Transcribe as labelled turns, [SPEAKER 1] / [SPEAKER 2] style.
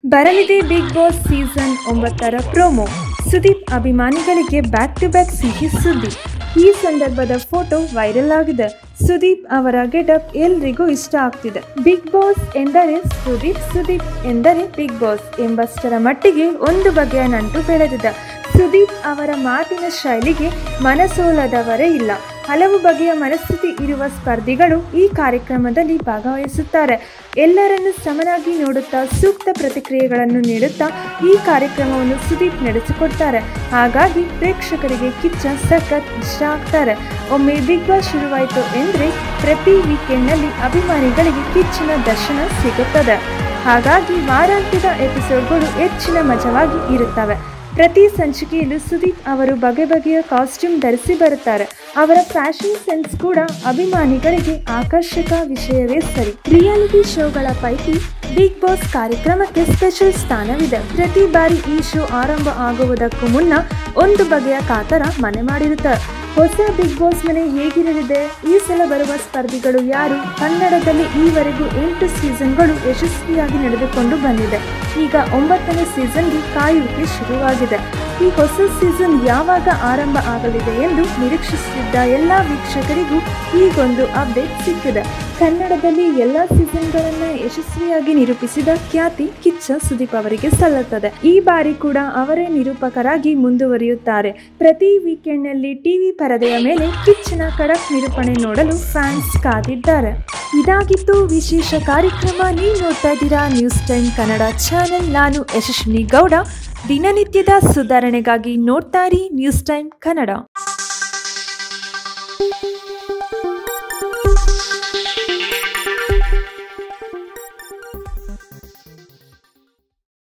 [SPEAKER 1] ಬರಲಿದೆ big boss season ಒಂಬತ್ತರ promo Sudeep ಅಭಿಮಾನಿಗಳಿಗೆ ಬ್ಯಾಕ್ ಟು ಬ್ಯಾಕ್ ಸಿಹಿ ಸುದ್ದಿ ಈ ಸಂದರ್ಭದ ಫೋಟೋ ವೈರಲ್ ಆಗಿದೆ ಸುದೀಪ್ ಅವರ ಗೆಟಪ್ ಎಲ್ರಿಗೂ ಇಷ್ಟ ಆಗ್ತಿದೆ ಬಿಗ್ ಬಾಸ್ ಎಂದರೆ ಸುದೀಪ್ ಸುದೀಪ್ ಎಂದರೆ ಬಿಗ್ ಬಾಸ್ ಎಂಬಷ್ಟರ ಮಟ್ಟಿಗೆ ಒಂದು ಬಗೆಯ ನಂಟು ಬೆಳೆದಿದೆ ಸುದೀಪ್ ಅವರ ಮಾತಿನ ಶೈಲಿಗೆ ಮನಸೋಲದವರೇ ಇಲ್ಲ ಹಲವು ಬಗೆಯ ಮನಸ್ಥಿತಿ ಇರುವ ಸ್ಪರ್ಧಿಗಳು ಈ ಕಾರ್ಯಕ್ರಮದಲ್ಲಿ ಭಾಗವಹಿಸುತ್ತಾರೆ ಎಲ್ಲರನ್ನು ಸಮನಾಗಿ ನೋಡುತ್ತಾ ಸೂಕ್ತ ಪ್ರತಿಕ್ರಿಯೆಗಳನ್ನು ನೀಡುತ್ತಾ ಈ ಕಾರ್ಯಕ್ರಮವನ್ನು ಸುದೀಪ್ ನಡೆಸಿಕೊಡ್ತಾರೆ ಹಾಗಾಗಿ ಪ್ರೇಕ್ಷಕರಿಗೆ ಕಿಚ್ಚ ಸಖತ್ ಇಷ್ಟ ಆಗ್ತಾರೆ ಒಮ್ಮೆ ಬಿಗ್ ಬಾಸ್ ಶುರುವಾಯಿತು ಎಂದರೆ ಪ್ರತಿ ವೀಕೆಂಡ್ನಲ್ಲಿ ಅಭಿಮಾನಿಗಳಿಗೆ ಕಿಚ್ಚಿನ ದರ್ಶನ ಸಿಗುತ್ತದೆ ಹಾಗಾಗಿ ವಾರಾಂತ್ಯದ ಎಪಿಸೋಡ್ಗಳು ಹೆಚ್ಚಿನ ಮಜವಾಗಿ ಇರುತ್ತವೆ ಪ್ರತಿ ಸಂಚಿಕೆಯಲ್ಲೂ ಸುದೀಪ್ ಅವರು ಬಗೆ ಬಗೆಯ ಕಾಸ್ಟ್ಯೂಮ್ ಧರಿಸಿ ಬರುತ್ತಾರೆ ಅವರ ಫ್ಯಾಷನ್ ಸೆನ್ಸ್ ಕೂಡ ಅಭಿಮಾನಿಗಳಿಗೆ ಆಕರ್ಷಕ ವಿಷಯವೇ ಸರಿ ರಿಯಾಲಿಟಿ ಶೋಗಳ ಪೈಕಿ ಬಿಗ್ ಬಾಸ್ ಕಾರ್ಯಕ್ರಮಕ್ಕೆ ಸ್ಪೆಷಲ್ ಸ್ಥಾನವಿದೆ ಪ್ರತಿ ಬಾರಿ ಈ ಶೋ ಆರಂಭ ಆಗುವುದಕ್ಕೂ ಮುನ್ನ ಒಂದು ಬಗೆಯ ಕಾತರ ಮನೆ ಮಾಡಿರುತ್ತಾರೆ ಹೊಸ ಬಿಗ್ ಬಾಸ್ ಮನೆ ಹೇಗಿರಲಿದೆ ಈ ಸಲ ಬರುವ ಸ್ಪರ್ಧಿಗಳು ಯಾರು ಕನ್ನಡದಲ್ಲಿ ಈವರೆಗೂ ಎಂಟು ಸೀಸನ್ಗಳು ಯಶಸ್ವಿಯಾಗಿ ನಡೆದುಕೊಂಡು ಬಂದಿದೆ ಈಗ ಒಂಬತ್ತನೇ ಸೀಸನ್ಗೆ ಕಾಯುವಿಕೆ ಶುರುವಾಗಿದೆ ಈ ಹೊಸ ಸೀಸನ್ ಯಾವಾಗ ಆರಂಭ ಆಗಲಿದೆ ಎಂದು ನಿರೀಕ್ಷಿಸುತ್ತಿದ್ದ ಎಲ್ಲ ವೀಕ್ಷಕರಿಗೂ ಈಗೊಂದು ಅಪ್ಡೇಟ್ ಸಿಕ್ಕಿದೆ ಕನ್ನಡದಲ್ಲಿ ಎಲ್ಲ ಸೀಸನ್ಗಳನ್ನ ಯಶಸ್ವಿಯಾಗಿ ನಿರೂಪಿಸಿದ ಖ್ಯಾತಿ ಕಿಚ್ಚ ಸುದೀಪ್ ಅವರಿಗೆ ಸಲ್ಲುತ್ತದೆ ಈ ಬಾರಿ ಕೂಡ ಅವರೇ ನಿರೂಪಕರಾಗಿ ಮುಂದುವರಿಯುತ್ತಾರೆ ಪ್ರತಿ ವೀಕೆಂಡ್ನಲ್ಲಿ ಟಿವಿ ಪರದೆಯ ಮೇಲೆ ಕಿಚ್ಚನ ಖಡಕ್ ನಿರೂಪಣೆ ನೋಡಲು ಫ್ಯಾನ್ಸ್ ಕಾದಿದ್ದಾರೆ ಇದಾಗಿತ್ತು ವಿಶೇಷ ಕಾರ್ಯಕ್ರಮ ನೀವು ನೋಡ್ತಾ ಇದ್ದೀರಾ ನ್ಯೂಸ್ ಟೈಮ್ ಕನ್ನಡ ಚಾನೆಲ್ ನಾನು ಯಶಸ್ವಿನಿ ಗೌಡ ದಿನನಿತ್ಯದ ಸುಧಾರಣೆಗಾಗಿ ನೋಡ್ತಾ ಇರಿ ನ್ಯೂಸ್ ಟೈಮ್ ಕನ್ನಡ